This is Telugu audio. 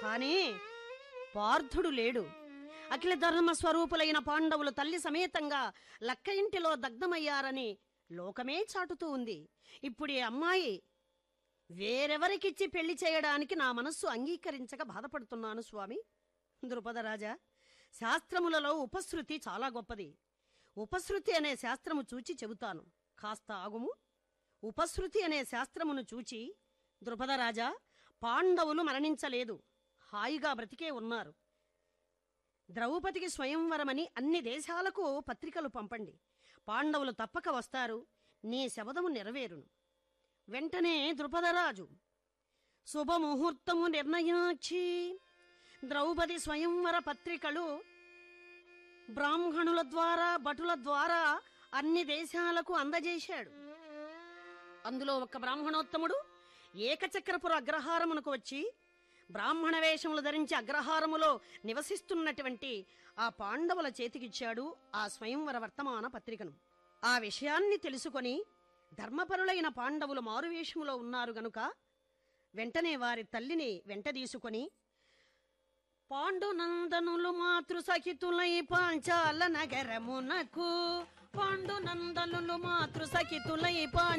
కానీ పార్థుడు లేడు అఖిల ధర్మ స్వరూపులైన పాండవులు తల్లి సమేతంగా లక్క ఇంటిలో దగ్ధమయ్యారని లోకమే చాటుతూ ఉంది ఇప్పుడు ఈ అమ్మాయి వేరెవరికిచ్చి పెళ్లి చేయడానికి నా మనస్సు అంగీకరించక బాధపడుతున్నాను స్వామి ద్రుపదరాజా శాస్త్రములలో ఉపశృతి చాలా గొప్పది ఉపశృతి అనే శాస్త్రము చూచి చెబుతాను కాస్త ఆగుము ఉపశృతి అనే శాస్త్రమును చూచి ద్రుపదరాజా పాండవులు మరణించలేదు హాయిగా బ్రతికే ఉన్నారు ద్రౌపదికి స్వయంవరమని అన్ని దేశాలకు పత్రికలు పంపండి పాండవులు తప్పక వస్తారు నీ శబదము నెరవేరును వెంటనే ద్రుపదరాజు శుభముహూర్తము నిర్ణయించి ద్రౌపది స్వయంవర పత్రికలు బ్రాహ్మణుల ద్వారా భటుల ద్వారా అన్ని దేశాలకు అందజేశాడు అందులో ఒక బ్రాహ్మణోత్తముడు ఏకచక్రపుర అగ్రహారమునకు వచ్చి బ్రాహ్మణ వేషములు ధరించి అగ్రహారములో నివసిస్తున్నటువంటి ఆ పాండవుల చేతికిచ్చాడు ఆ స్వయంవర వర్తమాన పత్రికను ఆ విషయాన్ని తెలుసుకొని ధర్మపరులైన పాండవులు మారువేషములో ఉన్నారు గనుక వెంటనే వారి తల్లిని వెంటదీసుకొని పాండునందనులు మాతృ సహితులై పాంచాల నగరమునకు పాండునందనులు మాతృ సహితులై పాంచాల